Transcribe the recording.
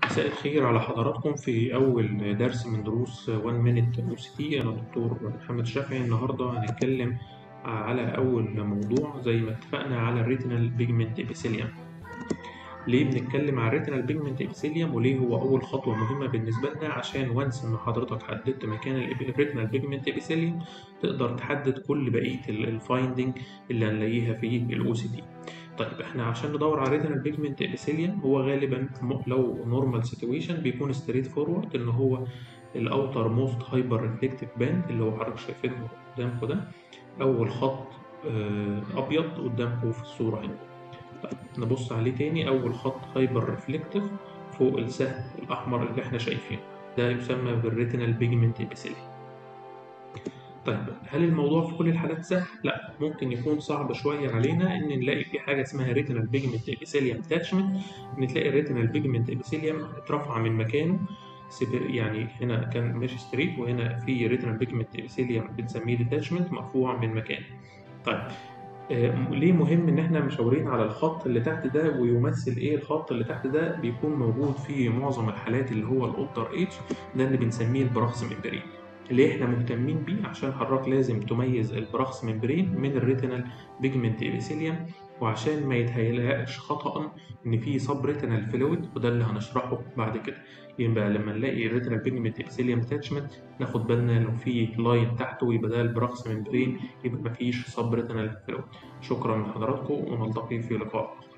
مساء الخير على حضراتكم في أول درس من دروس 1 Minute OCT أنا دكتور محمد شافعي النهاردة هنتكلم على أول موضوع زي ما اتفقنا على الريتينال بيجمنت إبيثيليوم ليه بنتكلم على الريتينال بيجمنت إبيثيليوم وليه هو أول خطوة مهمة بالنسبة لنا عشان وانس إن حضرتك حددت مكان الريتينال بيجمنت إبيثيليوم تقدر تحدد كل بقية الفايندنج اللي هنلاقيها في الأو سي تي طيب احنا عشان ندور على ريتينال بيجمنت ابيثيليوم هو غالبا لو نورمال سيتويشن بيكون ستريت فورورد ان هو الاوتر موست هايبر ريفلكتيف باند اللي هو حضرتك شايفينه قدامكم ده اول خط ابيض قدامكم في الصوره هنا طيب نبص عليه تاني اول خط هايبر ريفلكتيف فوق السهم الاحمر اللي احنا شايفينه ده يسمى بالريتينال بيجمنت ابيثيليوم طيب هل الموضوع في كل الحالات سهل؟ لا ممكن يكون صعب شويه علينا ان نلاقي في حاجه اسمها ريتينال بيجمنت ابيثيليوم اتاتشمنت ان تلاقي الريتينال بيجمنت ابيثيليوم اترفع من مكانه يعني هنا كان ماشي ستريت وهنا في ريتينال بيجمنت ابيثيليوم بنسميه ديتاتشمنت مرفوع من مكانه. طيب آه ليه مهم ان احنا مشاورين على الخط اللي تحت ده ويمثل ايه الخط اللي تحت ده بيكون موجود في معظم الحالات اللي هو الاوتر ايج ده اللي بنسميه البراخس ممبرين. ليه احنا مهتمين بيه عشان حضرتك لازم تميز البراخس ممبرين من الريتينال بيجمنت ابيثيليوم وعشان ما يتهيألهاش خطأ ان في سب ريتينال فلويد وده اللي هنشرحه بعد كده يبقى لما نلاقي الريتينال بيجمنت ابيثيليوم اتاتشمنت ناخد بالنا لو في لاين تحته يبقى ده البراخس ممبرين يبقى مفيش سب ريتينال فلويد شكرا لحضراتكم ونلتقي في لقاء